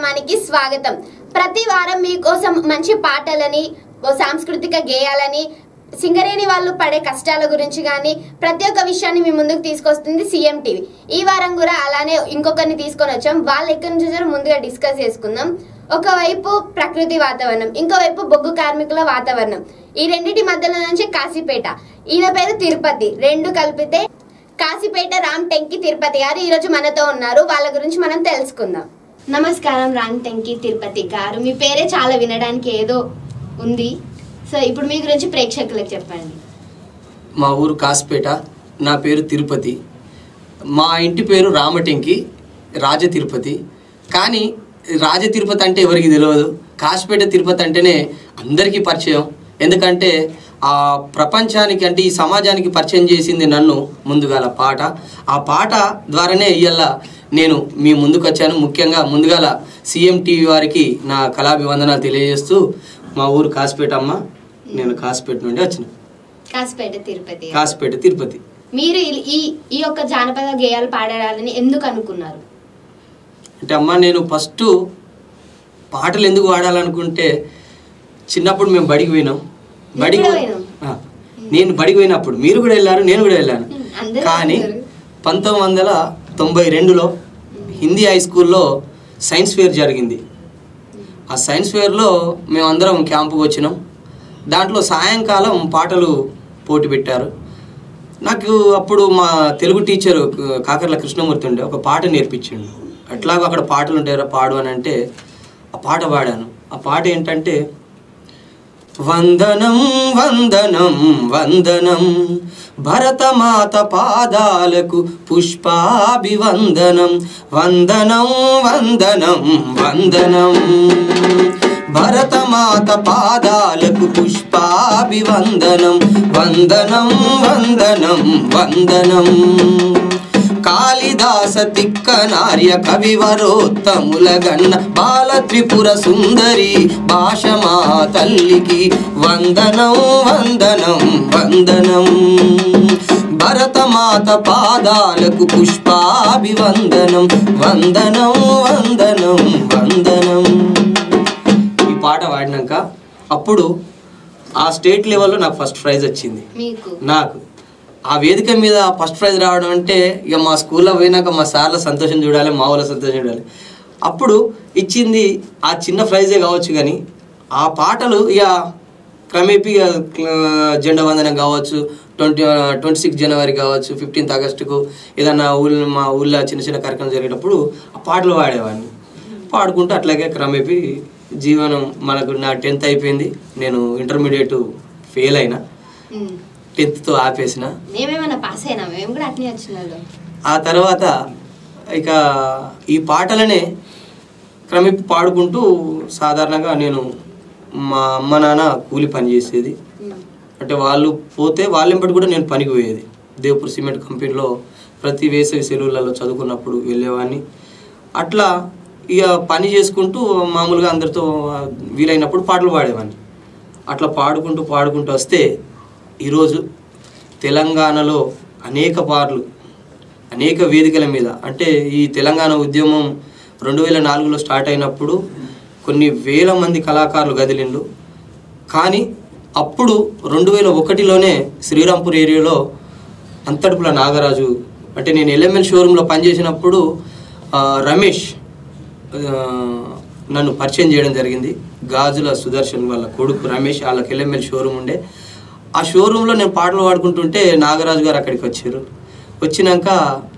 కార్యక్రమానికి స్వాగతం ప్రతి వారం మీకోసం మంచి పాటలని ఓ సాంస్కృతిక గేయాలని సింగరేణి వాళ్ళు పడే కష్టాల గురించి కానీ ప్రతి ఒక్క విషయాన్ని మీ ముందుకు తీసుకొస్తుంది సీఎం టీవీ ఈ వారం కూడా అలానే ఇంకొకరిని తీసుకొని వచ్చాం వాళ్ళు ఎక్కడి నుంచి వచ్చారో ముందుగా డిస్కస్ చేసుకుందాం ఒకవైపు ప్రకృతి వాతావరణం ఇంకోవైపు బొగ్గు కార్మికుల వాతావరణం ఈ రెండింటి మధ్యలో నుంచి కాశీపేట ఈయన పేరు తిరుపతి రెండు కలిపితే కాశీపేట రామ్ టెంకి తిరుపతి గారు ఈ రోజు మనతో ఉన్నారు వాళ్ళ గురించి మనం తెలుసుకుందాం నమస్కారం రామ్ టెంకి తిరుపతి గారు మీ పేరే చాలా వినడానికి ఏదో ఉంది సో ఇప్పుడు మీ గురించి ప్రేక్షకులకు చెప్పండి మా ఊరు కాసిపేట నా పేరు తిరుపతి మా ఇంటి పేరు రామటెంకి రాజ తిరుపతి కానీ రాజ తిరుపతి అంటే ఎవరికి తెలియదు కాసిపేట తిరుపతి అంటేనే అందరికీ పరిచయం ఎందుకంటే ఆ ప్రపంచానికి అంటే ఈ సమాజానికి పరిచయం చేసింది నన్ను ముందుగాల పాట ఆ పాట ద్వారానే ఇవాళ నేను మీ ముందుకు వచ్చాను ముఖ్యంగా ముందుగాల సీఎం టీవీ వారికి నా కళాభివందనాలు తెలియజేస్తూ మా ఊరు కాసిపేట అమ్మ నేను కాసిపేట నుండి వచ్చిన కాశీపేట తిరుపతి కాసిపేట తిరుపతి మీరు ఈ- ఈ ఈ యొక్క జానపద గేయాలు పాడాలని ఎందుకు అనుకున్నారు అంటే అమ్మ నేను ఫస్ట్ పాటలు ఎందుకు పాడాలనుకుంటే చిన్నప్పుడు మేము బడికి పోయినాం బడికి కూడా పో- పోయినాం. ఆ, నేను బడికి పోయినప్పుడు మీరు కూడా వెళ్ళారు నేను కూడా వెళ్ళాను ఉమ్, అందరూ కానీ వెళ్ళారు. పంతొమ్మిది వందల తొంభై రెండులో హిందీ హై స్కూల్లో సైన్స్ ఫేర్ జరిగింది ఆ సైన్స్ ఫేర్లో మేమందరం క్యాంపుకి వచ్చినాం దాంట్లో సాయంకాలం పాటలు పోటీ పెట్టారు నాకు అప్పుడు మా తెలుగు టీచరు కాకర్ల కృష్ణమూర్తి ఉండే ఒక పాట నేర్పించిండు అట్లాగో అక్కడ పాటలు ఉంటాయరా పాడు అని అంటే ఆ పాట పాడాను ఆ పాట ఏంటంటే వందనం వందనం వందనం భరతమాత పాదాలకు పుష్పాభివందనం వందనం వందనం వందనం భరతమాత పాదాలకు పుష్పాభివందనం వందనం వందనం వందనం కాళిదాస తిక్క నార్య కవివరోత్తముల గన్న బాల త్రిపుర సుందరి భాషమా తల్లికి వందనం వందనం వందనం భరతమాత పాదాలకు పుష్పాభివందనం వందనం వందనం వందనం ఈ పాట పాడినాక అప్పుడు ఆ స్టేట్ లెవెల్లో నాకు ఫస్ట్ ప్రైజ్ వచ్చింది మీకు నాకు ఆ వేదిక మీద ఫస్ట్ ప్రైజ్ రావడం అంటే ఇక మా స్కూల్లో పోయినాక మా సార్ల సంతోషం చూడాలి మా వాళ్ళ సంతోషం చూడాలి అప్పుడు ఇచ్చింది ఆ చిన్న ప్రైజే కావచ్చు కానీ ఆ పాటలు ఇక క్రమేపీ ఇక, ఆ, జెండా వందనం కావచ్చు ట్వంటీ ట్వంటీ సిక్స్ జనవరి కావచ్చు ఫిఫ్టీన్త్ ఆగస్టుకు ఏదన్నా ఊళ్ళో మా ఊళ్ళో చిన్న చిన్న కార్యక్రమం జరిగేటప్పుడు ఆ పాటలు పాడేవాడిని పాడుకుంటూ అట్లాగే క్రమేపీ జీవనం మనకు నా టెన్త్ అయిపోయింది నేను ఇంటర్మీడియట్ ఫెయిల్ అయినా ఉమ్. టెన్త్తో ఆపేసిన మేమేమన్నా పాస్ అయినా మేము కూడా అట్నే వచ్చిన ఆ తర్వాత ఇక ఈ పాటలనే క్రమేపీ పాడుకుంటూ సాధారణంగా నేను మా అమ్మ నాన్న కూలి పని చేసేది అంటే వాళ్ళు పోతే వాళ్ళెంపటి కూడా నేను పనికి పోయేది దేవపూర్ సిమెంట్ కంపెనీలో ప్రతి వేసవి సెలవులలో చదువుకున్నప్పుడు వెళ్ళేవాడిని అట్లా ఇక పని చేసుకుంటూ మామూలుగా అందరితో వీలైనప్పుడు పాటలు పాడేవాడిని అట్లా పాడుకుంటూ పాడుకుంటూ వస్తే ఈరోజు తెలంగాణలో అనేక పాటలు అనేక వేదికల మీద అంటే ఈ తెలంగాణ ఉద్యమం రెండు వేల నాలుగులో స్టార్ట్ అయినప్పుడు కొన్ని వేల మంది కళాకారులు గదిలిండు కానీ అప్పుడు రెండు వేల ఒకటిలోనే శ్రీరాంపూర్ ఏరియాలో అంతడుపుల నాగరాజు అంటే నేను ఎల్ఎంఎల్ షోరూంలో పనిచేసినప్పుడు ఆ, రమేష్ ఆ, నన్ను పరిచయం చేయడం జరిగింది గాజుల సుదర్శన్ వాళ్ళ కొడుకు రమేష్ వాళ్ళకి ఎల్ఎంఎల్ షోరూమ్ ఉండే ఆ షోరూంలో నేను పాటలు పాడుకుంటుంటే నాగరాజు గారు అక్కడికి వచ్చారు వచ్చినాక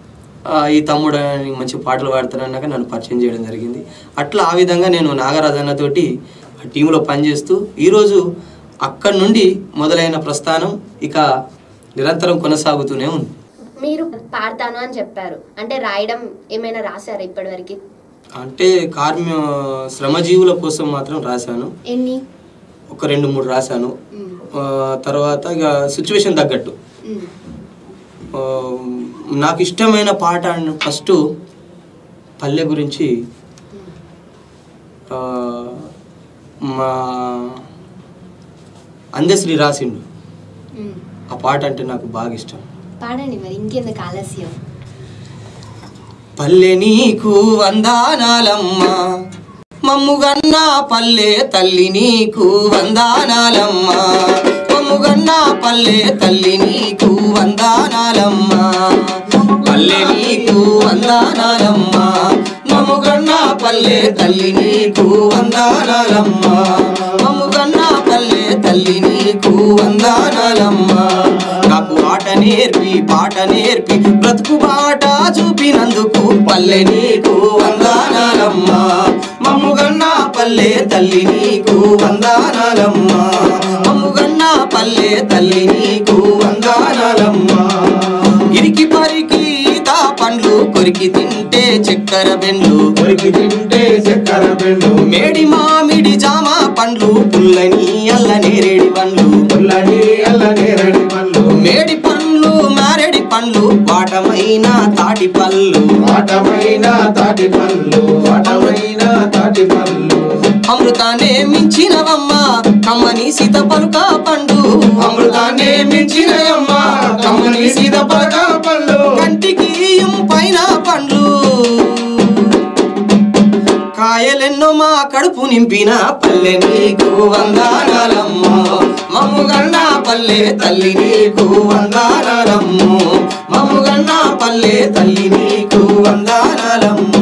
ఆ, ఈ తమ్ముడు అని మంచి పాటలు పాడతారన్నాక నన్ను పరిచయం చేయడం జరిగింది అట్లా ఆ విధంగా నేను నాగరాజు అన్నతోటి ఆ టీంలో పనిచేస్తూ ఈరోజు అక్కడి నుండి మొదలైన ప్రస్థానం ఇక నిరంతరం కొనసాగుతూనే ఉంది మీరు పాడతాను అని చెప్పారు అంటే రాయడం ఏమైనా రాశారా ఇప్పటివరకు అంటే కార్మ్య శ్రమజీవుల కోసం మాత్రం రాశాను ఎన్ని ఒక రెండు మూడు రాశాను ఉమ్. ఆ, తర్వాత ఇక సిచ్యువేషన్ తగ్గట్టు ఉమ్. ఆ, నాకు ఇష్టమైన పాట ఫస్ట్ పల్లె గురించి ఆ, మా అందశ్రీ రాసిండు ఉమ్. ఆ పాట అంటే నాకు బాగా ఇష్టం పాడండి మరి ఇంకెందుకు ఆలస్యం పల్లె నీకు వందానాలమ్మా మమ్ముగన్న పల్లె తల్లి నీకు వందానాలమ్మా మమ్ముగన్న పల్లె తల్లి నీకు వందానాలమ్మా పల్లె నీకు వందానాలమ్మా మమ్ముగన్న పల్లె తల్లి నీకు వందానాలమ్మా మమ్ముగన్న పల్లె తల్లి నీకు వందానాలమ్మా నాకు ఆట నేర్పి పాట నేర్పి బ్రతుకు బాట చూపినందుకు పల్లె నీకు వందానాలమ్మా మమ్ముగన్న పల్లె తల్లి నీకు వందానాలమ్మా మమ్ముగన్న పల్లె తల్లి నీకు వందానాలమ్మా ఇరికి పరికి ఈత పండ్లు కొరికి తింటే చక్కెర బెండ్లు కొరికి తింటే చక్కెర బెండు మేడి మామిడి జామ పండ్లు పుల్లని అల్ల నేరేడి పండ్లు పుల్లని అల్ల నేరడి పళ్ళు మేడి పండ్లు మారేడి పండ్లు వాటమైన తాటి పళ్ళు వాటమైన తాటి పళ్ళు వాటమైన తాటి పళ్ళు అమృతాన్ని మించినవమ్మ కమ్మని సీత పలుక పండు అమృతాన్ని మించినయమ్మ కమ్మని సీత పలక పళ్ళు కంటికి పైన పండ్లు కాయలెన్నో మా కడుపు నింపిన పల్లె నీకు వందానాలమ్మో మమ్ముగన్న పల్లె తల్లి నీకు వందానాలమ్మో మమ్ముగన్న పల్లె తల్లి నీకు వందానాలమ్మో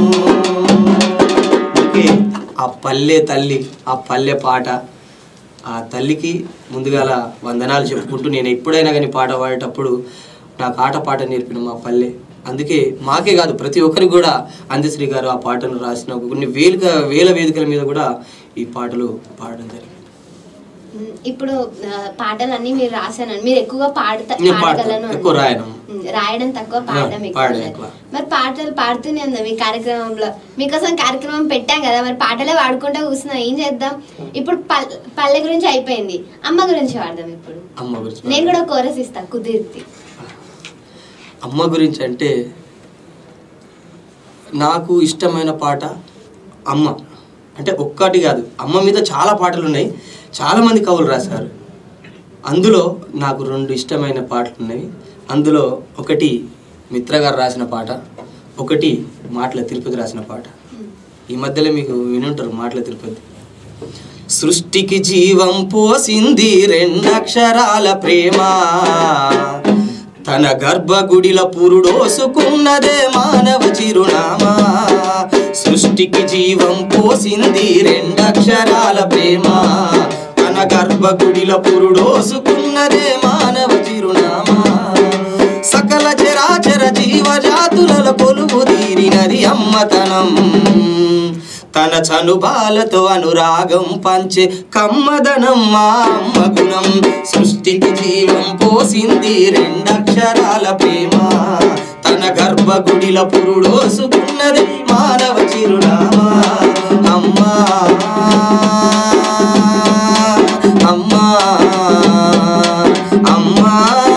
ఓకే ఆ పల్లె తల్లి ఆ పల్లె పాట ఆ తల్లికి ముందుగాల వందనాలు చెప్పుకుంటూ నేను ఎప్పుడైనా కానీ పాట పాడేటప్పుడు నాకు ఆట పాట నేర్పిన మా పల్లె అందుకే మాకే కాదు ప్రతి ఒక్కరికి కూడా అందశ్రీ గారు ఆ పాటను రాసిన కొన్ని వేలుక వేల వేదికల మీద కూడా ఈ పాటలు పాడడం జరిగింది ఉమ్, ఇప్పుడు ఆ, పాటలన్నీ మీరు రాశానండి మీరు ఎక్కువగా పాడతా నేను పాడతాను. పాడగలను ఎక్కువ అన్నారు. రాయను. ఉమ్, రాయడం తక్కువ పాడడం ఎక్కువ పాడడం అన్నారు. ఎక్కువ. మరి పాటలు పాడుతూనే ఉందా మీ కార్యక్రమంలో మీకోసం కార్యక్రమం పెట్టాం కదా మరి పాటలే పాడుకుంటా కూర్చున్నాం ఏం చేద్దాం ఇప్పుడు పల్- పల్లె గురించి అయిపోయింది అమ్మ గురించి పాడదాం ఇప్పుడు అమ్మ గురించి నేను కూడా కోరస్ ఇస్తా కుదిరితే అమ్మ గురించి అంటే నాకు ఇష్టమైన పాట అమ్మ అంటే ఒక్కటి కాదు అమ్మ మీద చాలా పాటలు ఉన్నాయి చాలా మంది కవులు రాశారు అందులో నాకు రెండు ఇష్టమైన పాటలు ఉన్నాయి అందులో ఒకటి మిత్ర గారు రాసిన పాట ఒకటి మాటల తిరుపతి రాసిన పాట ఈ మధ్యలో మీకు వినుంటారు మాటల తిరుపతి సృష్టికి జీవం పోసింది రెండక్షరాల ప్రేమ తన గర్భగుడిల పురుడోసుకున్నదే మానవ చిరునామా సృష్టికి జీవం పోసింది రెండక్షరాల ప్రేమ తన గర్భగుడిల పురుడోసుకున్నదే మానవ చిరునామా సకల చరాచర జీవజాతులలో కొలువు తీరినది అమ్మతనం తన చనుబాలతో అనురాగం పంచే కమ్మదనం మా అమ్మ గుణం సృష్టికి జీవం పోసింది రెండక్షరాల ప్రేమ తన గర్భగుడిల పురుడోసుకున్నది మానవ చిరునామా అమ్మా అమ్మా అమ్మా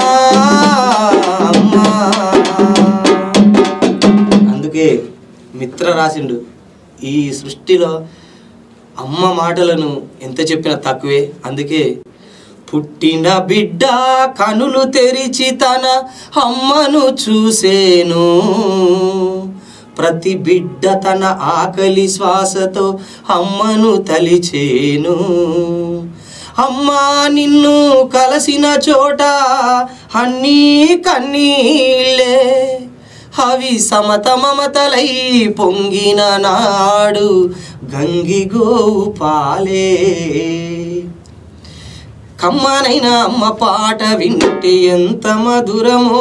అమ్మా అందుకే మిత్ర రాసిండు ఈ సృష్టిలో అమ్మ మాటలను ఎంత చెప్పినా తక్కువే అందుకే పుట్టిన బిడ్డ కనులు తెరిచి తన అమ్మను చూసేను ప్రతి బిడ్డ తన ఆకలి శ్వాసతో అమ్మను తలిచేను అమ్మా నిన్ను కలసిన చోట అన్నీ కన్నీళ్ళే అవి సమత మమతలై పొంగిన నాడు గంగిగోవు పాలే కమ్మనైన అమ్మ పాట వింటే ఎంత మధురమో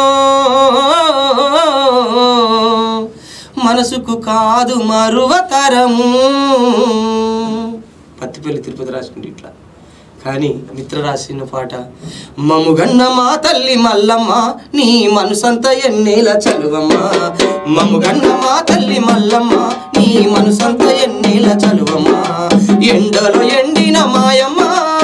మనసుకు కాదు మరువతరము పత్తిపల్లి తిరుపతి రాసుకుంటే ఇట్లా కానీ మిత్ర రాసిన పాట మముగన్న మా తల్లి మల్లమ్మ నీ మనసంత ఎన్నేల చలువమ్మ మముగన్న మా తల్లి మల్లమ్మ నీ మనసంత ఎన్నేల చలువమ్మ ఎండలో ఎండిన మాయమ్మ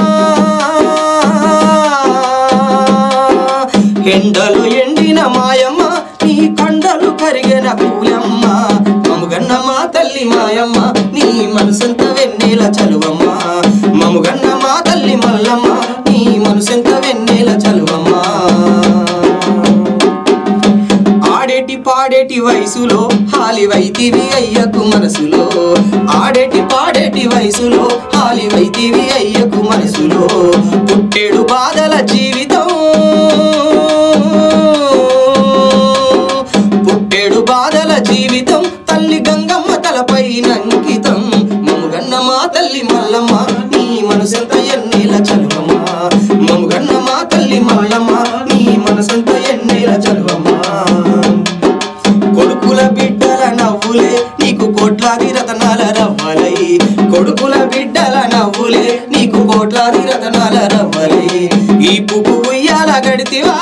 ఎండలు ఎండిన మాయమ్మ నీ కండలు కరిగిన పూలమ్మ మముగన్న మా తల్లి మాయమ్మ నీ మనసంత వెన్నెల చలువమ్మ మముగన్న మా తల్లి మల్లమ్మ నీ మనసంత వెన్నెల చలువమ్మ ఆడేటి పాడేటి వయసులో హాలి వైతివి అయ్యకు మనసులో ఆడేటి ఎల్లమ్మ నీ మనసంత ఎన్నేల చదువమ్మా కొడుకుల బిడ్డల నవ్వులే నీకు కోట్లాది రతనాల రవ్వలై కొడుకుల బిడ్డల నవ్వులే నీకు కోట్లాది రతనాల రవ్వలై ఈ పువ్వు ఉయ్యాల గడితివా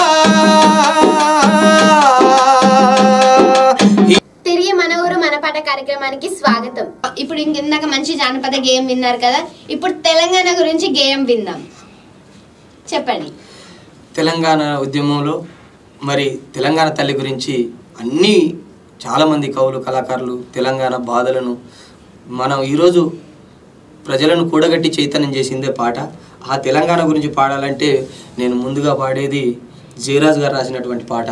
ఈ తిరిగి మన ఊరు మన పాట కార్యక్రమానికి స్వాగతం ఇప్పుడు ఇందాక మంచి జానపద గేయం విన్నారు కదా ఇప్పుడు తెలంగాణ గురించి గేయం విందాం చెప్పండి తెలంగాణ ఉద్యమంలో మరి తెలంగాణ తల్లి గురించి అన్ని చాలామంది కవులు కళాకారులు తెలంగాణ బాధలను మనం ఈరోజు ప్రజలను కూడగట్టి చైతన్యం చేసిందే పాట ఆ తెలంగాణ గురించి పాడాలంటే నేను ముందుగా పాడేది జయరాజ్ గారు రాసినటువంటి పాట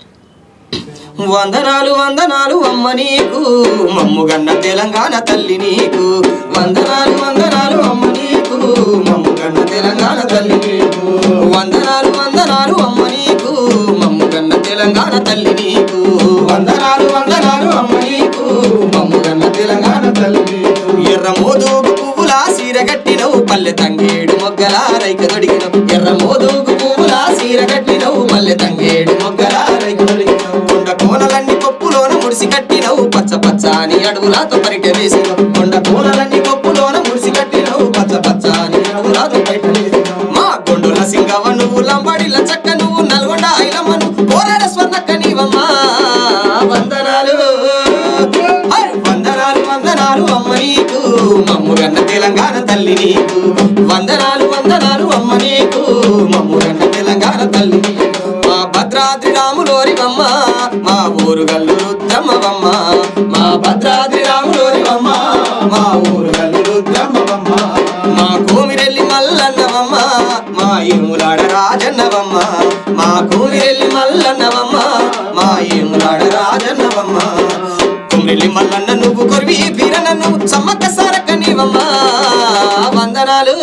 వందనాలు వందనాలు అమ్మ నీకు మమ్ముగన్న తెలంగాణ తల్లి నీకు వందనాలు వందనాలు అమ్మ నీకు మమ్ముగన్న తెలంగాణ తల్లి నీకు వందనాలు వందనాలు అమ్మ నీకు మమ్ముగన్న తెలంగాణ తల్లి నీకు వందనాలు వందనాలు అమ్మ నీకు మమ్ముగన్న తెలంగాణ తల్లి నీకు ఎర్ర మోదూగు పువ్వులా సీర కట్టినవు పల్లె తంగేడు మొగ్గల రైక దొడిగినవు ఎర్ర మోదూగు పువ్వులా సీర కట్టినవు పల్లె తంగేడు మొగ్గల రైక దొడిగినవు కొండ కోనలన్నీ పప్పులోన ముడిసి కట్టినవు పచ్చ పచ్చ అని అడుగులాతో పరిట వేసినవు కొండ కోనలన్నీ పప్పులోన ముడిసి కట్టినవు పచ్చ పచ్చ అని అడుగులాతో పరిట వేసినవు మా కొండుల సింగవ నువ్వు లంబడిల చక్క నువ్వు నల్గొండ ఐలమ్మ నువ్వు పోరాడ స్వర్ణక్క నీవమ్మా వందనాలు హై! వందనాలు వందనాలు అమ్మ నీకు మమ్ముగన్న తెలంగాణ తల్లి నీకు వందనాలు వందనాలు అమ్మ నీకు మమ్ముగన్న తెలంగాణ తల్లి నీకు మా భద్రాద్రి రాములోరివమ్మ మా ఊరు గల్లు రుద్రమ్మవమ్మ మా భద్రాద్రి రాములోరివమ్మ మా ఊరు గల్లు రుద్రమ్మవమ్మ మా కోమిరెల్లి మల్లన్నవమ్మ మా ఇరుములాడ రాజన్నవమ్మ మా కోమిరెల్లి మల్లన్నవమ్మ మా ఇరుములాడ రాజన్నవమ్మ కుమ్రెల్లి మల్లన్న నువ్వు కొరివి వీరన్న నువ్వు సమ్మక్క సారక్క నీవమ్మ వందనాలు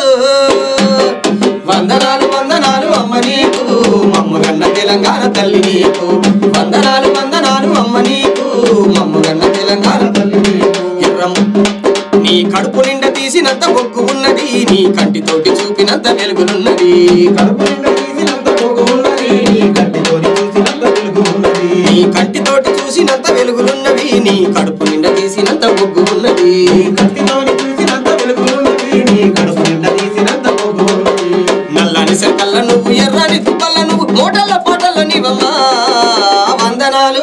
వందనాలు వందనాలు అమ్మ నీకు మమ్మగన్న తెలంగాణ తల్లి నీకు వందనాలు వందనాలు అమ్మ నీకు మమ్మగన్న తెలంగాణ తల్లి నీకు ఎర్రమ్మ నీ కడుపు నిండా తీసినంత బొగ్గు ఉన్నది నీ కంటితోటి చూపినంత వెలుగులున్నది కడుపు నిండా తీసినంత బొగ్గు ఉన్నది నీ కంటితోటి చూసినంత వెలుగు ఉన్నది నీ కంటితోటి చూసినంత వెలుగులున్నవి నీ కడుపు నిండా తీసినంత బొగ్గు ఉన్నది నీ కంటితోటి చూసినంత వెలుగులున్నది నీ కడుపు నిండా తీసినంత బొగ్గు ఉన్నది నల్లని సెక్కల్ల నువ్వు ఎర్రని తుప్పల్ల నువ్వు మోటల్ల పాటల్ల నీవమ్మా వందనాలు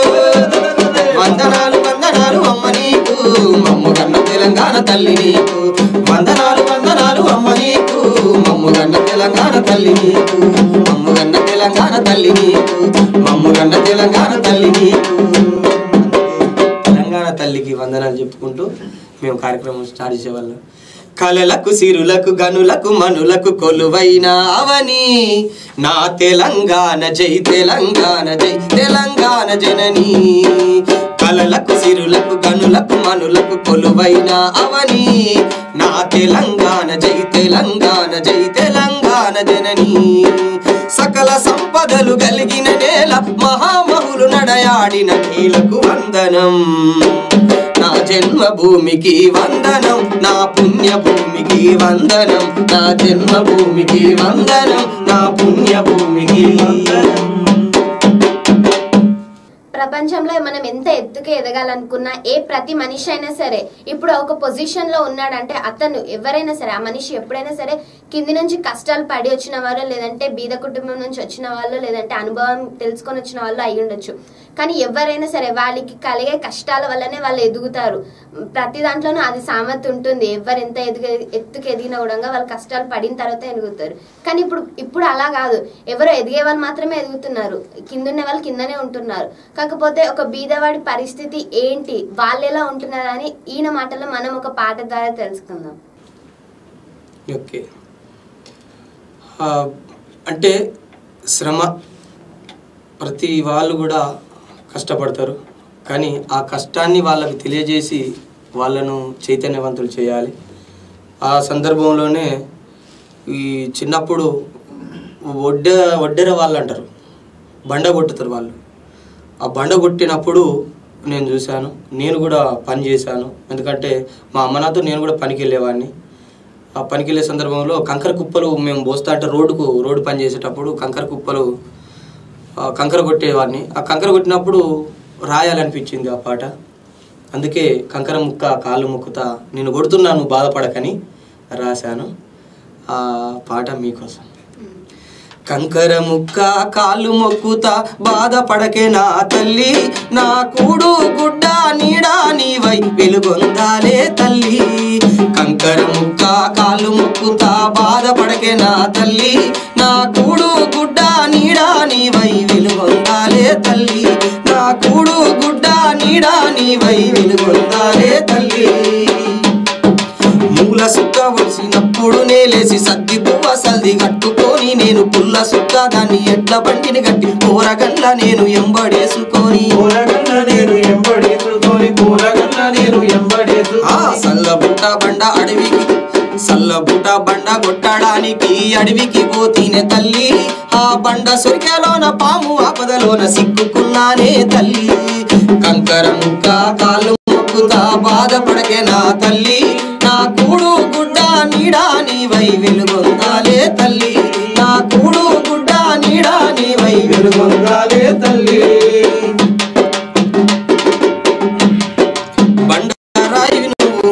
వందనాలు వందనాలు అమ్మ నీకు మమ్ముగన్న తెలంగాణ తల్లి నీకు వందనాలు వందనాలు అమ్మ నీకు మమ్ముగన్న తెలంగాణ తల్లి నీకు మమ్ముగన్న తెలంగాణ తల్లి నీకు మమ్ముగన్న తెలంగాణ తల్లి నీకు తెలంగాణ తల్లికి వందనాలు చెప్పుకుంటూ మేము కార్యక్రమం స్టార్ట్ చేసేవాళ్ళం కలలకు సిరులకు గనులకు మనులకు కొలువైన అవని నా తెలంగాణ జై తెలంగాణ జై తెలంగాణ జనని కలలకు సిరులకు గనులకు మనులకు కొలువైన అవని నా తెలంగాణ జై తెలంగాణ జై తెలంగాణ జనని సకల సంపదలు కలిగిన నేల మహామహులు నడయాడిన నేలకు వందనం నా జన్మభూమికి వందనం నా పుణ్యభూమికి వందనం నా జన్మభూమికి వందనం నా పుణ్యభూమికి వందనం ప్రపంచంలో మనం ఎంత ఎత్తుకు ఎదగాలనుకున్నా ఏ ప్రతి మనిషి అయినా సరే ఇప్పుడు ఒక పొజిషన్ లో ఉన్నాడంటే అతను ఎవరైనా సరే ఆ మనిషి ఎప్పుడైనా సరే కింది నుంచి కష్టాలు పడి వచ్చిన వాళ్ళు లేదంటే బీద కుటుంబం నుంచి వచ్చిన వాళ్ళు లేదంటే అనుభవం తెలుసుకొని వచ్చిన వాళ్ళు అయి ఉండొచ్చు కానీ ఎవరైనా సరే వాళ్ళకి కలిగే కష్టాల వల్లనే వాళ్ళు ఎదుగుతారు ప్రతి దాంట్లోనూ అది సామర్థ్యం ఉంటుంది ఎవరు ఎంత ఎదుగు ఎత్తుకు ఎదిగినా కూడా వాళ్ళు కష్టాలు పడిన తర్వాత ఎదుగుతారు కానీ ఇప్పుడు ఇప్పుడు అలా కాదు ఎవరో ఎదిగే వాళ్ళు మాత్రమే ఎదుగుతున్నారు కిందున్న వాళ్ళు కిందనే ఉంటున్నారు కాకపోతే ఒక బీదవాడి పరిస్థితి ఏంటి వాళ్ళు ఎలా ఉంటున్నారు అని ఈయన మాటల్లో మనం ఒక పాట ద్వారా తెలుసుకుందాం ఓకే ఆ, అంటే శ్రమ ప్రతి వాళ్ళు కూడా కష్టపడతారు కానీ ఆ కష్టాన్ని వాళ్ళకి తెలియజేసి వాళ్ళను చైతన్యవంతులు చేయాలి ఆ సందర్భంలోనే ఈ చిన్నప్పుడు ఒడ్డ ఒడ్డెర వాళ్ళు అంటారు బండ కొట్టుతారు వాళ్ళు ఆ బండ కొట్టినప్పుడు నేను చూశాను నేను కూడా పని చేశాను ఎందుకంటే మా అమ్మ నాతో నేను కూడా పనికి వెళ్ళేవాడిని ఆ పనికి వెళ్ళే సందర్భంలో కంకర కుప్పలు మేము పోస్తా అంటే రోడ్డుకు రోడ్డు పని చేసేటప్పుడు కంకర కుప్పలు ఆ, కంకర కొట్టేవాడిని ఆ కంకర కొట్టినప్పుడు రాయాలనిపించింది ఆ పాట అందుకే కంకర ముక్క కాళ్ళు ముక్కుతా నేను కొడుతున్నాను బాధపడకని రాశాను ఆ పాట మీకోసం కంకర ముక్క కాళ్ళు మొక్కుతా బాధపడకే నా తల్లి నా కూడు గుడ్డ నీడా నీవై వెలుగొందాలే తల్లి కంకర ముక్క కాళ్ళు మొక్కుతా బాధపడకే నా తల్లి నా కూడు గుడ్డ నీడా నీవై వెలుగొందాలే తల్లి నా కూడు గుడ్డ నీడా నీవై వెలుగొందాలే తల్లి మూల సుక్క వచ్చినప్పుడు నేలేసి సద్ది పువ్వ సల్ది కట్టుకొని నేను పుల్ల సుక్క దాన్ని ఎడ్ల బండిని గట్టి కూరగల్ల నేను ఎంబడేసుకొని కూరగల్ల నేను ఎంబడేసుకొని కూరగల్ల నేను ఆ ఎంబడేసుకొని సల్లబుట్ట బండ అడవికి సల్లబుట్ట బండ కొట్టడానికి అడవికి పోతీనే తల్లి ఆ బండ సురికెలోన పాము ఆపదలోన సిక్కుకున్నానే తల్లి కంకర ముక్క కాళ్ళు మొక్కుతా బాధపడకే నా తల్లి నా కూడు గుడ్డ నీడా నీవై వెలుగొందాలే తల్లి నా కూడు గుడ్డ నీడా నీవై వెలుగొందాలే తల్లి బండరాయి నువ్వు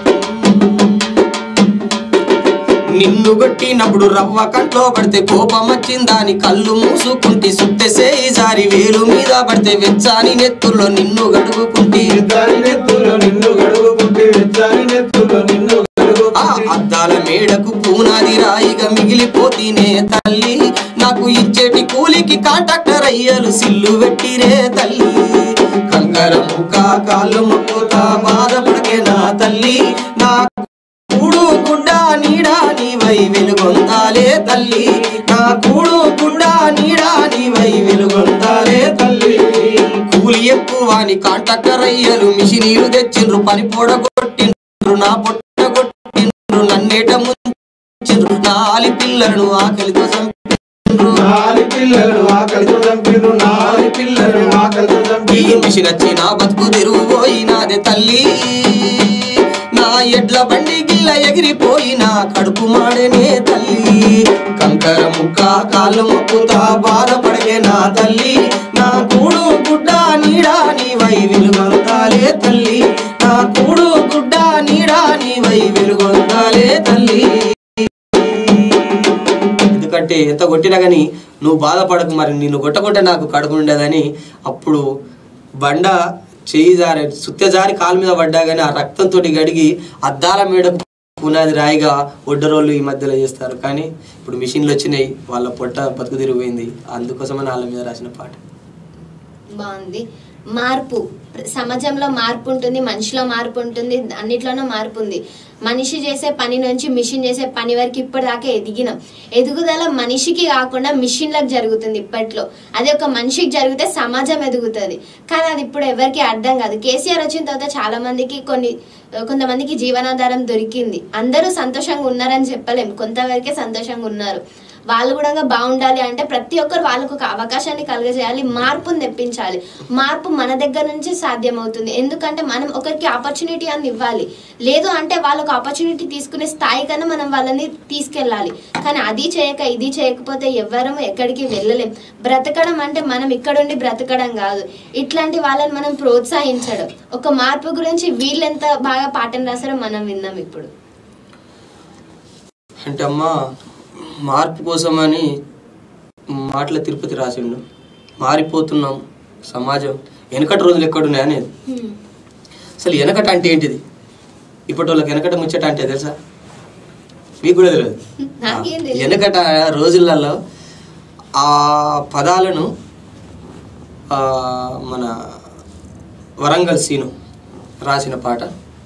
నిన్ను కొట్టినప్పుడు రవ్వ కంట్లో పడితే కోపం వచ్చిందాని కళ్ళు మూసుకుంటి సుత్తెసేయి జారి వేలు మీద పడితే వెచ్చాని నెత్తుల్లో నిన్ను గడుగుకుంటి వెచ్చాని నెత్తులో నిన్ను గడుగుకుంటే వెచ్చాని నెత్తులో నిన్ను ఆ గడుగుకుంటే అద్దాల మేడకు పూనాది రాయిగా మిగిలిపోతీనే తల్లి నాకు ఇచ్చేటి కూలికి కాంట్రాక్టర్ అయ్యలు సిల్లు పెట్టిరే తల్లి కంకర ముక్క కాళ్ళు ముక్కుతా బాధపడకే నా తల్లి నా కూడు గుడ్డ నీడా నీవై వెలుగొందాలే తల్లి నా కూడు గుడ్డ నీడా నీవై వెలుగొందాలే తల్లి కూలి ఎక్కువ అని కాంట్రాక్టర్ అయ్యలు మిషనీలు తెచ్చిండ్రు పని పొడగొట్టిండ్రు నా పొట్ట కొట్టిండ్రు నన్నేట ముంచిండ్రు నాలి పిల్లలను ఆకలితో చంపిండ్రు నాలి పిల్లలు ఆకలితో చంపిరు నాలి పిల్లలు ఆకలితో ఈ చంపిరు మిషన్ వచ్చి నా బతుకు తెరువుపోయినాదే తల్లి నా ఎడ్ల బండి గిల్ల ఎగిరిపోయిన కడుపు మాడనే తల్లి కంకర ముక్క కాళ్ళు మొక్కుతా బాధపడగే నా తల్లి నా కూడు గుడ్డ నీడా నీవై వెలుగొందాలే తల్లి నా కూడు గుడ్డ నీడా నీవై వెలుగొందాలే తల్లి ఎందుకంటే ఎంత కొట్టినా కానీ నువ్వు బాధపడకు మరి నిన్ను కొట్టకుంటే నాకు కడుపు ఉండేదని అప్పుడు బండ చేయి జారి సుత్తె జారి కాలు మీద పడ్డా కానీ ఆ రక్తంతో గడిగి అద్దాల మేడకు పునాది రాయిగా ఒడ్డరోళ్ళు ఈ మధ్యలో చేస్తారు కానీ ఇప్పుడు మిషన్లు వచ్చినాయి వాళ్ళ పొట్ట బతుకు తిరిగిపోయింది అందుకోసమని వాళ్ళ మీద రాసిన పాట బాగుంది మార్పు సమాజంలో మార్పు ఉంటుంది మనిషిలో మార్పు ఉంటుంది అన్నిట్లోనూ మార్పు ఉంది మనిషి చేసే పని నుంచి మిషన్ చేసే పని వరకు ఇప్పటిదాకా ఎదిగినాం ఎదుగుదల మనిషికి కాకుండా మిషన్లకు జరుగుతుంది ఇప్పట్లో అదే ఒక మనిషికి జరిగితే సమాజం ఎదుగుతుంది కానీ అది ఇప్పుడు ఎవరికి అర్థం కాదు కేసీఆర్ వచ్చిన తర్వాత చాలా మందికి కొన్ని కొంతమందికి జీవనాధారం దొరికింది అందరూ సంతోషంగా ఉన్నారని చెప్పలేం కొంతవరకే సంతోషంగా ఉన్నారు వాళ్ళు కూడా బాగుండాలి అంటే ప్రతి ఒక్కరు వాళ్ళకు ఒక అవకాశాన్ని కలుగజేయాలి మార్పుని తెప్పించాలి మార్పు మన దగ్గర నుంచి సాధ్యమవుతుంది ఎందుకంటే మనం ఒకరికి ఆపర్చునిటీ అని ఇవ్వాలి లేదు అంటే వాళ్ళకు ఆపర్చునిటీ తీసుకునే స్థాయి కన్నా మనం వాళ్ళని తీసుకెళ్ళాలి కానీ అది చేయక ఇది చేయకపోతే ఎవ్వరం ఎక్కడికి వెళ్ళలేం బ్రతకడం అంటే మనం ఇక్కడుండి బ్రతకడం కాదు ఇట్లాంటి వాళ్ళని మనం ప్రోత్సహించడం ఒక మార్పు గురించి వీళ్ళెంత బాగా పాఠం రాశారో మనం విన్నాం ఇప్పుడు అంటే అమ్మ మార్పు కోసమని మాటల తిరుపతి రాసిండు మారిపోతున్నాం సమాజం వెనకటి రోజులు ఎక్కడున్నాయి అనేది అసలు వెనకట అంటే ఏంటిది ఇప్పటి వాళ్ళకి వెనకట ముచ్చట అంటే తెలుసా మీకు కూడా తెలియదు నాకేం తెలియదు. వెనకట రోజులలో ఆ పదాలను ఆ, మన వరంగల్ సీను రాసిన పాట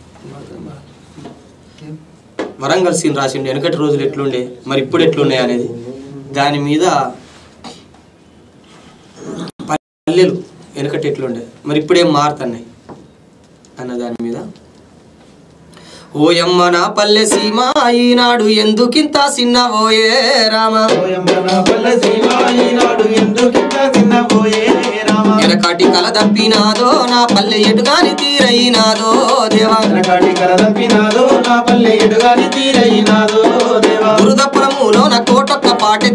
వరంగల్ సీన్ రాసిండు వెనకటి రోజులు ఎట్లుండే మరి ఇప్పుడు ఎట్లున్నాయి అనేది దాని మీద పల్లెలు వెనకటి ఎట్లుండే మరి ఇప్పుడేం మారుతున్నాయి అన్న దాని మీద ఓయమ్మ నా పల్లె సీమ ఈనాడు ఎందుకింత సిన్నవోయే రామ ఓయమ్మ నా పల్లె సీమ ఈనాడు ఎందుకింత చిన్నపోయే రామ వెనకటి కల తప్పినాదో నా పల్లె ఎటుగాని తీరైనాదో దేవా వెనకాటి కర తప్పినాదో నా పల్లె ఎడుగాని తీరైనాదో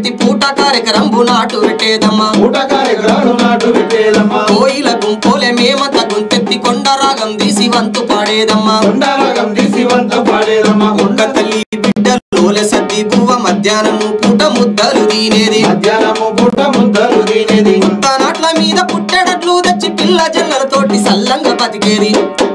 ప్రతి పూట కార్యక్రమం నాటు పెట్టేదమ్మా ఊట కార్యక్రమాలు నాటు పెట్టేదమ్మా కోయిల గుంపోలే మేమంత గుంతెత్తి కొండ రాగం తీసి వంతు పాడేదమ్మా కొండరాగం తీసి వంత పాడేదమ్మా ఒక్క తల్లి బిడ్డలోలే సద్ది బువ్వ మధ్యాహ్నము పూట ముద్దలు తినేది మధ్యాహ్నము పుట్ట ముద్దలు తినేది నాట్ల మీద పుట్టెడట్లు తెచ్చి పిల్ల జల్లలతోటి సల్లంగా బతికేది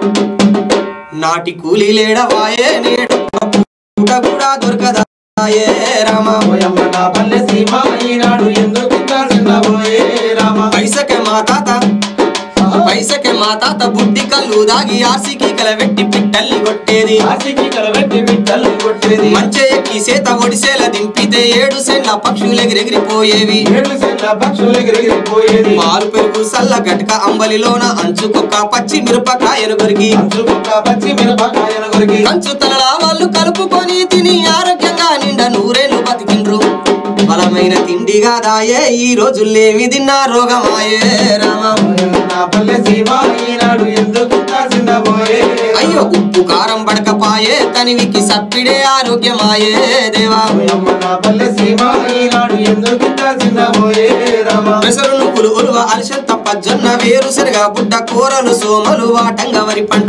నాటి కూలి లేడవాయే నేడు పూట కూడా దొరకదాయే రామ ఓయమ్మ నా పల్లె సీమ ఈనాడు ఎందుకు ఇంత చిన్నబోయే రామ పైసకే మా తాత పైసకే మా తాత బుడ్డి కళ్ళు దాగి ఆసికి కలవెట్టి పిట్టల్ని కొట్టేది ఆశకి కలబెట్టి బిడ్డలు కొట్టేది మంచె ఎక్కి సేత ఒడిసేల దింపితే ఏడు సెండ్ల పక్షులు ఎగిరెగిరిపోయేవి ఏడు సెట్ల పక్షులు ఎగిరిపోయేది పాలు పెరుగు సల్ల గటక అంబలిలోన అంచుకొక్క పచ్చి మిరపకాయను కొరికి అంచుకొక్క పచ్చి మిరపకాయల కొరికి కంచు తలలా వాళ్ళు కలుపుకొని తిని ఆరోగ్యంగా నిండా నూరేళ్ళు బతికిండ్రు బలమైన తిండిగా దాయే ఈ రోజుల్లేమి తిన్నా రోగమాయే రామ ఓయమ్మ నా పల్లె సీమ ఈనాడు ఎందుకు ఇంత చిన్నబోయే అయ్యో ఉప్పు కారం పడకపాయే తనివికి సప్పిడే ఆరోగ్యమాయే దేవా ఓయమ్మ నా పల్లె సీమ ఈనాడు ఎందుకు ఇంత చిన్నబోయే రామ పెసరు నువ్వులు ఉలువ అలసంత పజ్జొన్న వేరుశనగ బుడ్డ కూరలు సోమలు వాటంగ వరి పంట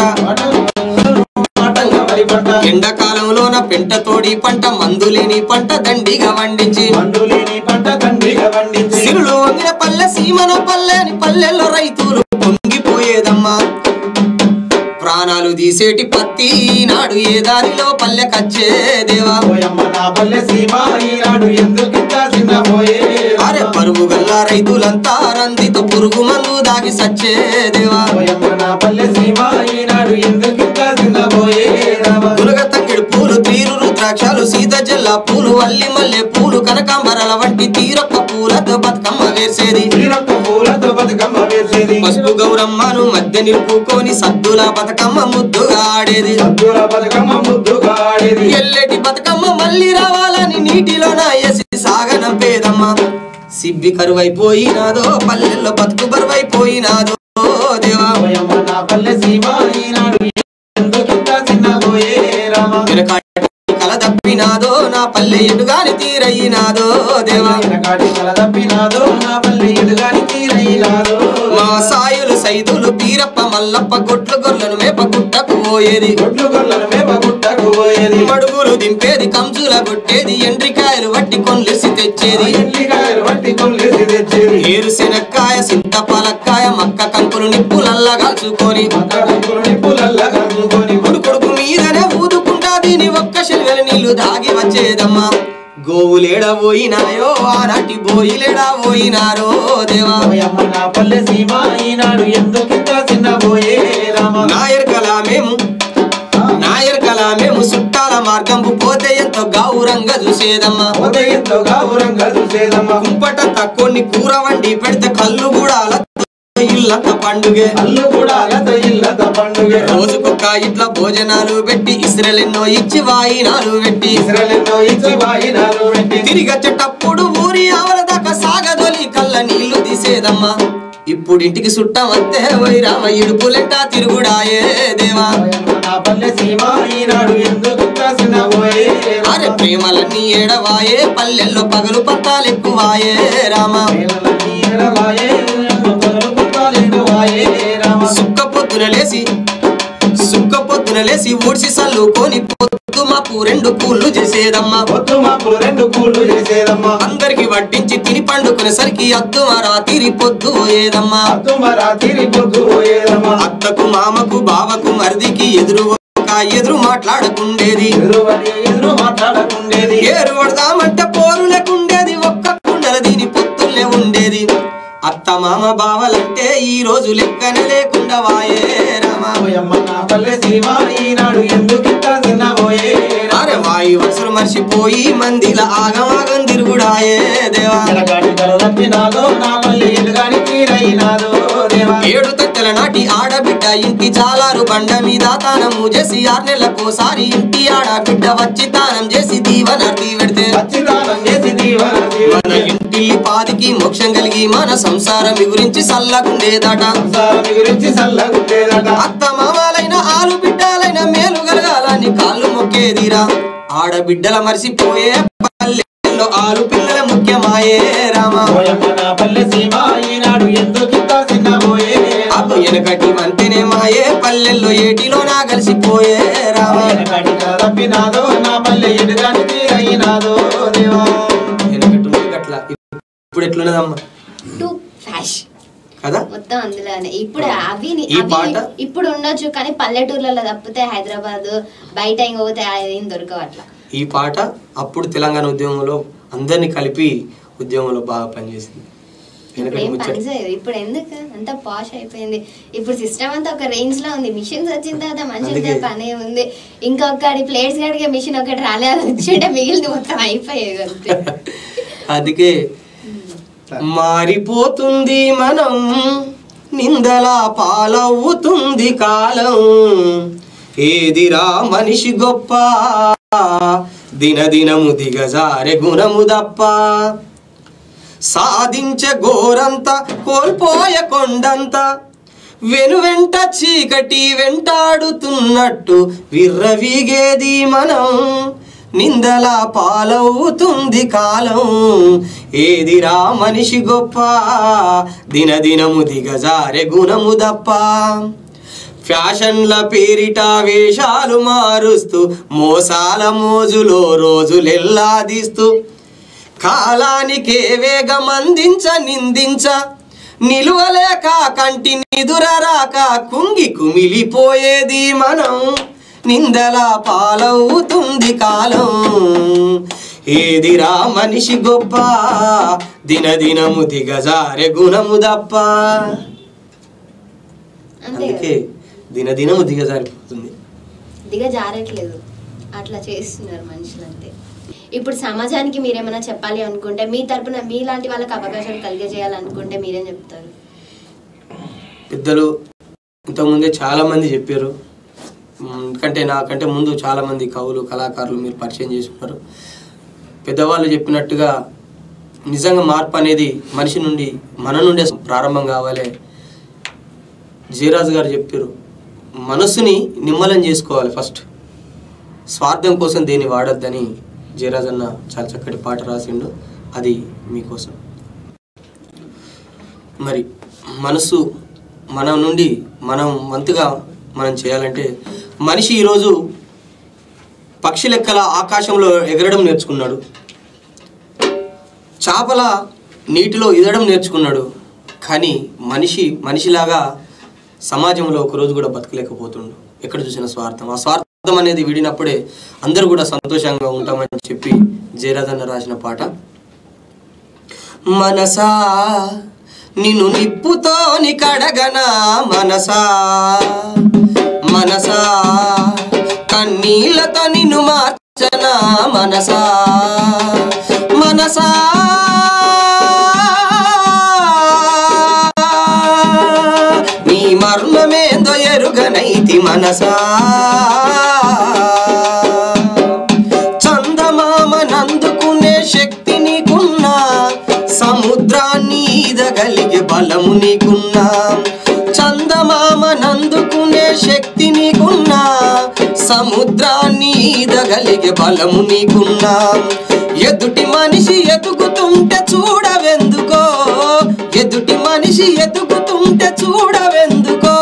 మాటంగా వరి పంట ఎండాకాలంలోన పెంట తోడి పంట మందులేని పంట దండిగా వండించి మండులేని పంట తండ్రిగా పండించి సిరులు వంగిన పల్లె సీమన పల్లె అని పల్లెల్లో రైతులు పొంగిపోయేదమ్మా ప్రాణాలు తీసేటి పత్తి నాడు ఏ దారిలో పల్లె కచ్చే దేవా ఓయమ్మ నా పల్లె సీమ ఈనాడు ఎందుకు ఇంత చిన్నబోయే అరే పరుగు గల్ల రైతులంతా రందితో పురుగు మందు దాగి సచ్చే దేవా ఓయమ్మ నా పల్లె సీమ ఈనాడు ఎందుకు ఇంత చిన్నబోయే రామ మునగ తంగిడి పూలు తీరు రుద్రాక్షాలు సీత జల్ల పూలు వల్లి మల్లె పూలు కనకాంబరాల వంటి తీరొక్క పూలతో బతుకమ్మ వేసేది తీరొక్క పూలతో బతుకమ్మ వేసేది పసుపు గౌరమ్మను మధ్య నిలుపుకొని సద్దుల బతుకమ్మ ముద్దుగా ఆడేది సద్దుల బతుకమ్మ ముద్దుగా ఆడేది ఎల్లటి బతుకమ్మ మళ్ళీ రావాలని నీటిలోన వేసి సాగనంపేదమ్మ సిబ్బి కరువైపోయినాదో పల్లెల్లో బతుకు బరువైపోయినాదో దేవా ఓయమ్మ నా పల్లె సీమ ఈనాడు ఎందుకు ఇంత చిన్నబోయే రామ వెనకాటి కల తప్పినాదో నా పల్లె ఎటుగాని తీరయ్యినాదో దేవా వెనకాటి కల తప్పినాదో నా పల్లె ఎదుగాని తీరైనాదో మా సాయులు సైదులు పీరప్ప మల్లప్ప గొట్లు గొర్రెలను మేప గుట్టకు పోయేది గొడ్లు గొర్రెల మేప గుట్టకు పోయేది మడుగులు దింపేది కంచుల కొట్టేది ఎండ్రికాయలు వట్టి కొన్లెసి తెచ్చేది ఎల్లికాయలు వట్టి కొల్లేసి తెచ్చేది ఏరు శనక్కాయ సింత పలక్కాయ మక్క కంకులు నిప్పులల్లా కాల్చుకొని మక్క కంకులు నిప్పులల్లా కలుపుకొని కొడుకు మీదనే ఊదుకుంటా దీని ఒక్క శిల్వెల నీళ్లు దాగి వచ్చేదమ్మా గోవులేడ పోయినాయో ఆనాటి బోయిలేడా పోయినారో దేవా ఓయమ్మ నా పల్లె సీమ ఈనాడు ఎందుకింత చిన్నబోయే రామ నాయర్ కళా మేము నాయర్ కళా మేము చుట్టాల మార్గంపు పోతే ఎంతో గౌరంగా చూసేదమ్మా ఉదయంతో గౌరంగా చూసేదమ్మ కుంపట కొన్ని కూర వండి పెడితే కళ్ళు కూడా అలా ఇల్లంత పండుగే అల్లు కూడా అలత ఇల్లత పండుగ రోజుకొక్క ఇట్లా భోజనాలు పెట్టి ఇస్రెలెన్నో ఇచ్చి వాయినాలు పెట్టి ఇస్రాయల్లో ఇచ్చి వాయినాలు పెట్టి తిరిగచ్చేటప్పుడు ఊరి ఆవల దాకా సాగదొలి కళ్ళ నీళ్లు తీసేదమ్మా ఇప్పుడు ఇంటికి చుట్టం వస్తే ఓయ్ రామ ఇడుపులెంటా తిరుగుడాయే దేవా ఓయమ్మ నా పల్లె సీమ ఈనాడు ఎందుకింత చిన్నబోయే అరే ప్రేమలన్నీ ఏడవాయే పల్లెల్లో పగలు పత్తాలు ఎక్కువాయే రామ ప్రేమలన్నీ ఎడవాయే, ఓయమ్మ పగలు పుట్టాలేను వాయే రామ సుక్క పొద్దున లేసి సుక్క పొద్దున లేసి ఊడ్చి సల్లుకొని పొద్దు మాపు రెండు కూళ్ళు చేసేదమ్మా పొద్దు మాపు రెండు కూళ్ళు చేసేదమ్మా అందరికి వడ్డించి తిని పండుకునేసరికి అద్దు రాత్రి పొద్దు పోయేదమ్మా అత్తుమ రాత్రి పొద్దు పోయేదమ్మా అత్తకు మామకు బావకు మరిదికి ఎదురు ఒక ఎదురు మాట్లాడకుండేది ఎదురువడి ఎదురు మాట్లాడకుండేది ఏరు పడదామంటే పోరు లేకుండేది ఒక్క కుండల దీని పొత్తుల్నే ఉండేది అత్త మామ బావలంటే ఈ రోజు లెక్కనే లేకుండా వాయే రామా ఓయమ్మ నా పల్లె సీమ ఈనాడు ఎందుకింత చిన్నబోయే అరే వాయు వరుసలు మర్చిపోయి మందిల ఆగమాగం తిరుగుడాయే దేవా ఎనగాడి తల తప్పినాదో నా పల్లె ఎదుగాని తీరైనాదో దేవా ఏడు తట్టెల నాటి ఆడబిడ్డ ఇంటి జాలారు బండ మీద తానము చేసి ఆరు నెలలకోసారి ఇంటి ఆడబిడ్డ వచ్చి తానం చేసి దీవనర్ది పెడితే పచ్చిదానం చేసి దీవన మన ఇంటి పాదికి మోక్షం కలిగి మన సంసారం గురించి సల్లగుండేదట సంసారం గురించి సల్లగుండేదట అత్త మామాలైన ఆలు బిడ్డలైన మేలు కలగాలని కాళ్ళు మొక్కేదిరా ఆడబిడ్డల మరిసిపోయే పల్లెల్లో పల్లెల్లో ఆలు పిల్లల ముఖ్యమాయే రామ ఓయమ్మ నా పల్లె సీమ ఈనాడు ఎందుకింత చిన్నబోయే అబ్బు వెనకటి వంతెనే మాయే పల్లెల్లో ఏటిలో నా కలిసిపోయే రామ వెనకటి తప్పినాదో నా పల్లె ఎదుగాని తీరైనాదో దేవా వెనకటి ఉంది గట్ల ఇప్పుడు ఎట్లున్నదమ్మా టు ఫ్యాష్ కదా మొత్తం అందులోనే ఇప్పుడు అవి ఈ అవి పాట- ఇప్పుడు ఉండొచ్చు కానీ పల్లెటూర్లలో తప్పితే హైదరాబాద్ బయట ఇంకోతే ఏం దొరకవు అట్లా ఈ పాట అప్పుడు తెలంగాణ ఉద్యమంలో అందరినీ కలిపి ఉద్యమంలో బాగా పనిచేసింది ఇప్పుడు వెనకటి ఏం ముచ్చట పని చేయదు ఇప్పుడు ఎందుకు అంత పాష్ అయిపోయింది ఇప్పుడు సిస్టమ్ అంతా ఒక రేంజ్ లో ఉంది మిషన్స్ వచ్చిన తర్వాత మనుషులతో అందుకే. పని ఉంది ఇంకొకటి ప్లేట్స్ కడిగే మిషన్ ఒకటి రాలే అది వచ్చింటే మిగిలింది మొత్తం అయిపోయేది అంతే అందుకే మారిపోతుంది మనం నిందలా పాలవుతుంది కాలం ఏదిరా మనిషి గొప్ప దినదినము దిగజారె గుణము దప్ప సాధించే గోరంత కోల్పోయే కొండంత వెనువెంట చీకటి వెంటాడుతున్నట్టు విర్రవీగేది మనం నిందల పాలవుతుంది కాలం ఏదిరా మనిషి గొప్ప దినదినము దిగజారె గుణము దప్ప ఫ్యాషన్ల పేరిట వేషాలు మారుస్తూ మోసాల మోజులో రోజులెల్లాదిస్తూ కాలానికే వేగమందించ నిందించ నిలువలేక కంటి నిదురరాక కుంగి కుమిలిపోయేది మనం నిందల పాలవుతుంది కాలం ఏదిరా మనిషి గొప్ప దినదినము దిగజారె గుణము దప్ప అంతే అందుకే కదా. దినదినము దిగజారిపోతుంది దిగ జారట్లేదు అట్లా చేస్తున్నారు మనుషులు అంతే ఇప్పుడు సమాజానికి మీరేమైనా చెప్పాలి అనుకుంటే మీ తరపున మీలాంటి వాళ్ళకి అవకాశాలు కలిగజేయాలనుకుంటే మీరేం చెప్తారు పెద్దలు ఇంతకుముందే చాలా మంది చెప్పారు మ్, కంటే నాకంటే ముందు చాలా మంది కవులు కళాకారులు మీరు పరిచయం చేసుకున్నారు పెద్దవాళ్ళు చెప్పినట్టుగా నిజంగా మార్పు అనేది మనిషి నుండి మన నుండే ప్రారంభం కావాలి జీరాజు గారు చెప్పారు మనసుని నిమ్మలం చేసుకోవాలి ఫస్ట్ స్వార్థం కోసం దేన్ని వాడొద్దని జయరాజ్ అన్న చాలా చక్కటి పాట రాసిండు అది మీకోసం మరి మనసు మన నుండి మనం వంతుగా మనం చేయాలంటే మనిషి ఈరోజు పక్షి లెక్కల ఆకాశంలో ఎగరడం నేర్చుకున్నాడు చేపల నీటిలో ఈదడం నేర్చుకున్నాడు కానీ మనిషి మనిషిలాగా సమాజంలో ఒకరోజు కూడా బతకలేకపోతుండు ఎక్కడ చూసిన స్వార్థం ఆ స్వార్థం అనేది విడినప్పుడే అందరూ కూడా సంతోషంగా ఉంటామని చెప్పి జయరాజన్న రాసిన పాట మనసా నిన్ను నిప్పుతోని కడగనా మనసా మనసా కన్నీళ్ళతో నిన్ను మార్చనా మనసా మనసా నీ మర్మమేందో ఎరుగనైతి మనసా చందమామ నందుకునే శక్తి నీకున్నా సముద్రాన్ని ఈదగలిగే బలము నీకున్నా చందమామ నందుకునే శక్తి నీకున్నా సముద్రాన్ని ఈదగలిగే బలము నీకున్నా ఎదుటి మనిషి ఎదుగుతుంటే చూడవెందుకో ఎదుటి మనిషి ఎదుగుతుంటే చూడవెందుకో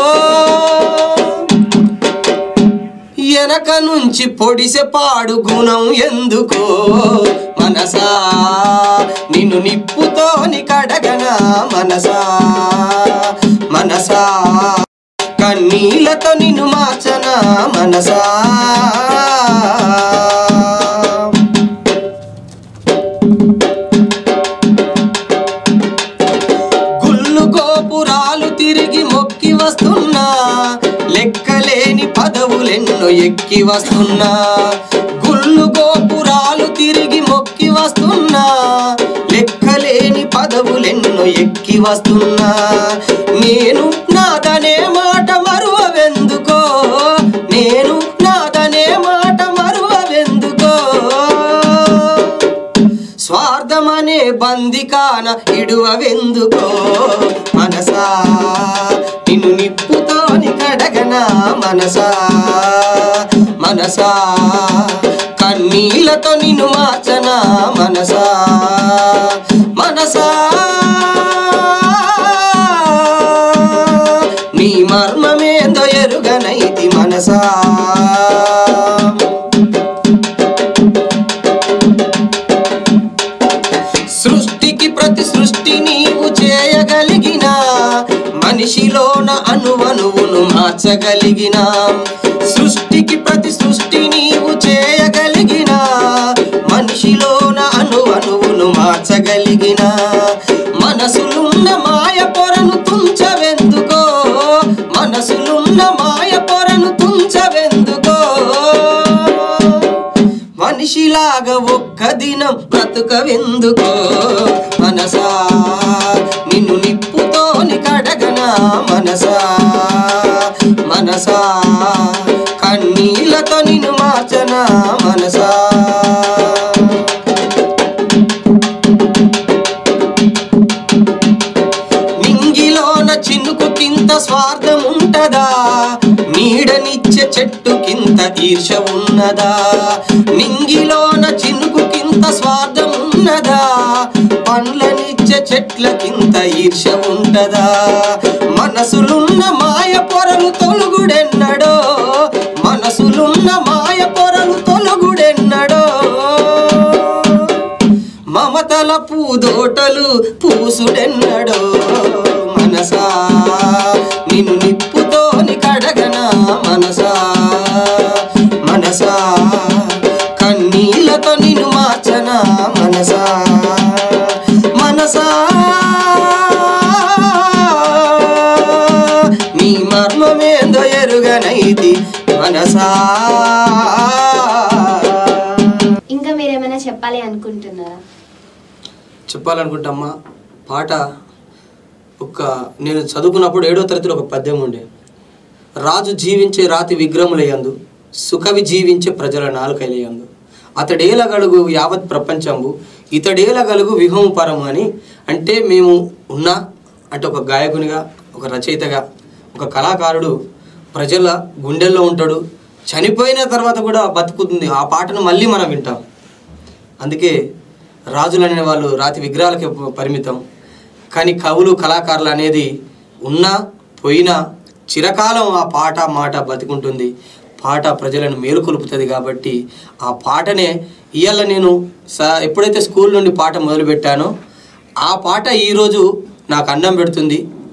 వెనక నుంచి పొడిసె పాడు గుణం ఎందుకో మనసా నిన్ను నిప్పుతోని కడగనా మనసా మనసా కన్నీళ్ళతో నిన్ను మార్చనా మనసా గుళ్ళు గోపురాలు తిరిగి మొక్కి వస్తున్నా లెక్కలేని పదవులెన్నో ఎక్కి వస్తున్నా గుళ్ళు గోపురాలు తిరిగి మొక్కి వస్తున్నా లెక్కలేని పదవులెన్నో ఎక్కి వస్తున్నా నేను నాదనే మాట మరువవెందుకో నేను నాదనే మాట మరువవెందుకో స్వార్థమనే బందికాన ఇడువవెందుకో మనసా నిన్ను నిప్పుతోని కడగనా మనసా మనసా కన్నీళ్లతో నిన్ను మార్చనా మనసా మనసా నీ మర్మమేందో ఎరుగనైతి మనసా సృష్టికి ప్రతి సృష్టి నీవు చేయగలిగిన మనిషిలోన అణువణువును మార్చగలిగిన సృష్టికి ప్రతి సృష్టి నీవు చేయగలిగిన మనిషిలోన అణువణువును మార్చగలిగిన మనసులున్న మాయ పొరను తుంచవెందుకో మనసులున్న మాయ పొరను తుంచవెందుకో మనిషిలాగా ఒక్క దినం బ్రతుకవెందుకో మనసా నిన్ను నిప్పుతోని కడగనా మనసా మనసా కన్నీళ్లతో నిన్ను మార్చనా మనసా నింగిలోన చినుకు కింత స్వార్థం ఉంటదా నీడనిచ్చే చెట్టు కింత ఈర్ష ఉన్నదా నింగిలోన చినుకు కింత స్వార్థం ఉన్నదా పండ్లనిచ్చే చెట్ల కింత ఈర్ష ఉంటదా మనసులున్న మాయ పొరలు తొలుగుడెన్నడో మనసులున్న మాయ పొరలు తొలుగుడెన్నడో మమతల పూదోటలు పూసుడెన్నడో మనసా నిన్ను నిప్పుతోని కడగనా మనసా మనసా కన్నీళ్లతో నిన్ను మార్చనా మనసా మనసా నీ మర్మమేందో ఎరుగనైతి మనసా ఇంకా మీరేమైనా చెప్పాలి అనుకుంటున్నారా చెప్పాలనుకుంటామ్మా పాట ఒక నేను చదువుకున్నప్పుడు ఏడో తరగతిలో ఒక పద్యం ఉండే రాజు జీవించే రాతి విగ్రహములయందు సుఖవి జీవించే ప్రజల నాలుకైలయందు అతడేలగలుగు యావత్ ప్రపంచంబు ఇతడేలగలుగు విహము పరము అని అంటే మేము ఉన్నా అంటే ఒక గాయకునిగా ఒక రచయితగా ఒక కళాకారుడు ప్రజల గుండెల్లో ఉంటాడు చనిపోయిన తర్వాత కూడా బతుకుతుంది ఆ పాటను మళ్ళీ మనం వింటాం అందుకే రాజులు అనే వాళ్ళు రాతి విగ్రహాలకే ప- పరిమితం కానీ కవులు కళాకారులు అనేది ఉన్నా పోయినా చిరకాలం ఆ పాట మాట బతికుంటుంది పాట ప్రజలను మేలుకొలుపుతుంది కాబట్టి ఆ పాటనే ఇవాళ నేను స ఎప్పుడైతే స్కూల్ నుండి పాట మొదలుపెట్టానో ఆ పాట ఈరోజు నాకు అన్నం పెడుతుంది